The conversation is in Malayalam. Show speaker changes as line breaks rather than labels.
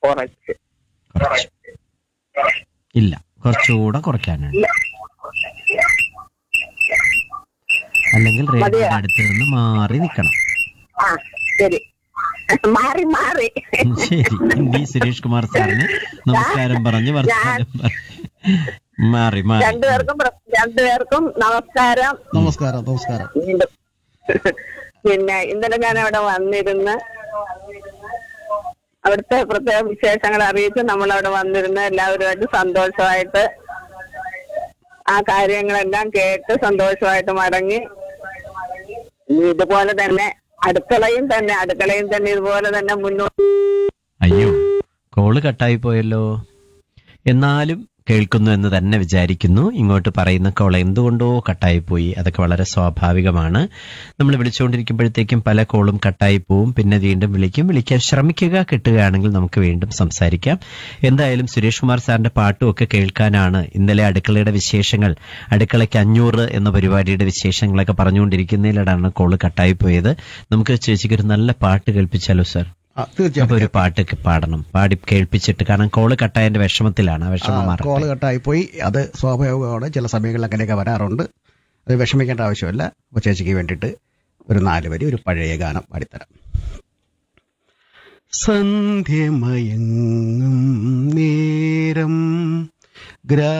കുറച്ച്
കുറച്ച് ഇല്ല കുറച്ചുകൂടെ കുറയ്ക്കാനാണ് അല്ലെങ്കിൽ റേഡിയോയുടെ അടുത്ത് നിന്ന് മാറി നിൽക്കണം
ആ ശരി മാറി മാറി
ശരി ബി സുരേഷ് കുമാർ സാറിന് നമസ്കാരം പറഞ്ഞ് വർത്തമാനം പറഞ്ഞ് മാറി മാറി
രണ്ടുപേർക്കും പ്ര- രണ്ടുപേർക്കും നമസ്കാരം
നമസ്കാരം നമസ്കാരം
വീണ്ടും പിന്നെ ഇന്നലെ ഞാൻ അവിടെ വന്നിരുന്ന് അവിടുത്തെ പ്രത്യേക വിശേഷങ്ങൾ അറിയിച്ച് നമ്മൾ അവിടെ വന്നിരുന്ന് എല്ലാവരുമായിട്ട് സന്തോഷമായിട്ട് ആ കാര്യങ്ങളെല്ലാം കേട്ട് സന്തോഷമായിട്ട് മടങ്ങി ഇനി ഇതുപോലെ തന്നെ അടുക്കളയും തന്നെ അടുക്കളയും തന്നെ ഇതുപോലെ തന്നെ മുന്നോട്ട്
അയ്യോ കോള് കട്ടായി പോയല്ലോ എന്നാലും കേൾക്കുന്നു എന്ന് തന്നെ വിചാരിക്കുന്നു ഇങ്ങോട്ട് പറയുന്ന കോൾ എന്തുകൊണ്ടോ കട്ടായി പോയി അതൊക്കെ വളരെ സ്വാഭാവികമാണ് നമ്മൾ വിളിച്ചുകൊണ്ടിരിക്കുമ്പോഴത്തേക്കും പല കോളും കട്ടായി പോവും പിന്നെ വീണ്ടും വിളിക്കും വിളിക്കാൻ ശ്രമിക്കുക കിട്ടുകയാണെങ്കിൽ നമുക്ക് വീണ്ടും സംസാരിക്കാം എന്തായാലും സുരേഷ് കുമാർ സാറിന്റെ പാട്ടും ഒക്കെ കേൾക്കാനാണ് ഇന്നലെ അടുക്കളയുടെ വിശേഷങ്ങൾ അടുക്കളയ്ക്ക് അഞ്ഞൂറ് എന്ന പരിപാടിയുടെ വിശേഷങ്ങളൊക്കെ പറഞ്ഞുകൊണ്ടിരിക്കുന്നതിലാണ് കോള് കട്ടായി പോയത് നമുക്ക് ചേച്ചിക്ക് ഒരു നല്ല പാട്ട് കേൾപ്പിച്ചാലോ സാർ
ആ,
അപ്പൊ
തീർച്ചയായിട്ടും
ഒരു പാട്ടൊക്കെ പാടണം പാടി കേൾപ്പിച്ചിട്ട് കാരണം കോള് കട്ടായതിന്റെ വിഷമത്തിലാണ് ആ വിഷമം
കോള്
മാറട്ടെ
കട്ടായി പോയി അത് സ്വാഭാവികമാണ് ചില സമയങ്ങളിൽ അങ്ങനെയൊക്കെ വരാറുണ്ട് അത് വിഷമിക്കേണ്ട ആവശ്യമില്ല അപ്പോൾ ചേച്ചിക്ക് വേണ്ടിയിട്ട് ഒരു നാല് വരി ഒരു പഴയ ഗാനം പാടിത്തരാം സന്ധ്യമയങ്ങും നേരം ഗ്രാ